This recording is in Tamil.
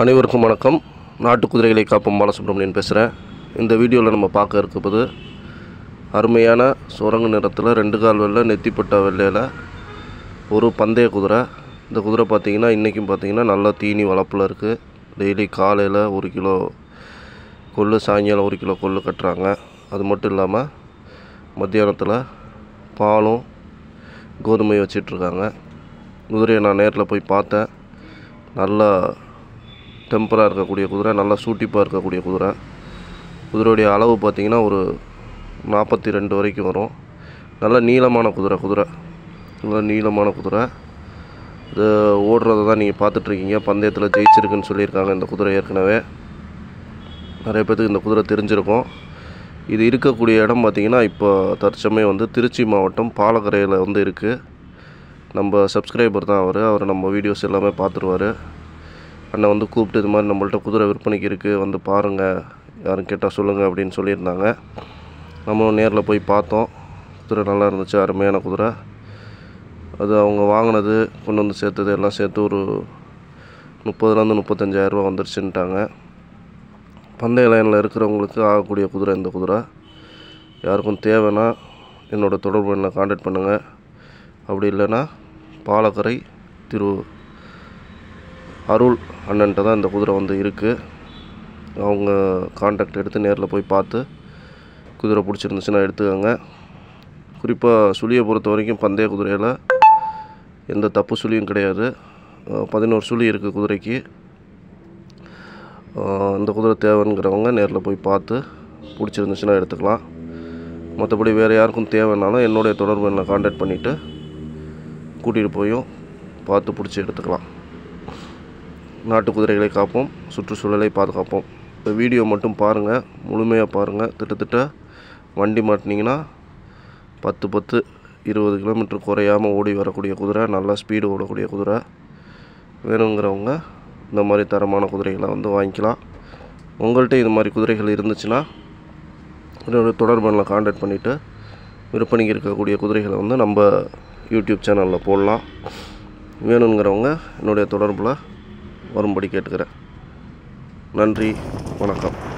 அனைவருக்கும் வணக்கம் நாட்டு குதிரைகளை காப்போம் பாலசுப்ரமணியன் பேசுகிறேன் இந்த வீடியோவில் நம்ம பார்க்க இருப்பது அருமையான சுரங்கு நிறத்தில் ரெண்டு கால் வெள்ளை நெத்திப்பட்ட வெள்ளையில் ஒரு பந்தய குதிரை இந்த குதிரை பார்த்திங்கன்னா இன்றைக்கும் பார்த்திங்கன்னா நல்லா தீனி வளர்ப்பில் இருக்குது டெய்லி காலையில் ஒரு கிலோ கொள்ளு சாயங்காலம் ஒரு கிலோ கொள்ளு கட்டுறாங்க அது மட்டும் இல்லாமல் மத்தியானத்தில் பாலும் கோதுமை வச்சிட்ருக்காங்க குதிரையை நான் நேரில் போய் பார்த்தேன் நல்லா டெம்பராக இருக்கக்கூடிய குதிரை நல்லா சூட்டிப்பாக இருக்கக்கூடிய குதிரை குதிரையுடைய அளவு பார்த்திங்கன்னா ஒரு நாற்பத்தி ரெண்டு வரைக்கும் வரும் நல்ல நீளமான குதிரை குதிரை நல்ல நீளமான குதிரை இது ஓடுறத தான் நீங்கள் பார்த்துட்ருக்கீங்க பந்தயத்தில் ஜெயிச்சிருக்குன்னு சொல்லியிருக்காங்க இந்த குதிரை ஏற்கனவே நிறைய பேர்த்துக்கு இந்த குதிரை தெரிஞ்சிருக்கும் இது இருக்கக்கூடிய இடம் பார்த்திங்கன்னா இப்போ தற்சமயம் வந்து திருச்சி மாவட்டம் பாலக்கரையில் வந்து இருக்குது நம்ம சப்ஸ்கிரைபர் தான் அவர் அவர் நம்ம வீடியோஸ் எல்லாமே பார்த்துருவாரு அண்ணன் வந்து கூப்பிட்டு இது மாதிரி நம்மள்ட்ட குதிரை விற்பனைக்கு இருக்குது வந்து பாருங்கள் யாரும் கேட்டால் சொல்லுங்கள் அப்படின்னு சொல்லியிருந்தாங்க நம்மளும் நேரில் போய் பார்த்தோம் குதிரை நல்லா இருந்துச்சு அருமையான குதிரை அது அவங்க வாங்கினது கொண்டு வந்து சேர்த்தது எல்லாம் சேர்த்து ஒரு முப்பதுலேருந்து முப்பத்தஞ்சாயிரரூபா வந்துருச்சுன்ட்டாங்க பந்தய லைனில் இருக்கிறவங்களுக்கு ஆகக்கூடிய குதிரை இந்த குதிரை யாருக்கும் தேவைன்னா என்னோடய தொடர்பு எண்ணை காண்டாக்ட் பண்ணுங்கள் அப்படி இல்லைன்னா பாலக்கரை திரு அருள் அண்ணன்ட்ட தான் இந்த குதிரை வந்து இருக்குது அவங்க காண்டாக்ட் எடுத்து நேரில் போய் பார்த்து குதிரை பிடிச்சிருந்துச்சுன்னா எடுத்துக்கோங்க குறிப்பாக சுழியை பொறுத்த வரைக்கும் பந்தய குதிரையில் எந்த தப்பு சுழியும் கிடையாது அஹ் பதினோரு சுழி இருக்குது குதிரைக்கு அஹ் இந்த குதிரை தேவைங்கிறவங்க நேரில் போய் பார்த்து பிடிச்சிருந்துச்சுன்னா எடுத்துக்கலாம் மற்றபடி வேறு யாருக்கும் தேவைன்னாலும் என்னுடைய தொடர்பு என்னை காண்டாக்ட் பண்ணிவிட்டு கூட்டிகிட்டு போயும் பார்த்து பிடிச்சி எடுத்துக்கலாம் நாட்டு குதிரைகளை காப்போம் சுற்றுச்சூழலை பாதுகாப்போம் இந்த வீடியோ மட்டும் பாருங்கள் முழுமையாக பாருங்கள் திட்டத்தட்ட வண்டி மாட்டினீங்கன்னா பத்து பத்து இருபது கிலோமீட்டர் குறையாமல் ஓடி வரக்கூடிய குதிரை நல்லா ஸ்பீடு ஓடக்கூடிய குதிரை வேணுங்கிறவங்க இந்த மாதிரி தரமான குதிரைகளை வந்து வாங்கிக்கலாம் உங்கள்கிட்ட இது மாதிரி குதிரைகள் இருந்துச்சுன்னா என்னோட தொடர்பு எண்ணை காண்டாக்ட் பண்ணிவிட்டு விற்பனைக்கு இருக்கக்கூடிய குதிரைகளை வந்து நம்ம யூடியூப் சேனலில் போடலாம் வேணுங்கிறவங்க என்னுடைய தொடர்பில் வரும்படி கேட்டுக்கிறேன் நன்றி வணக்கம்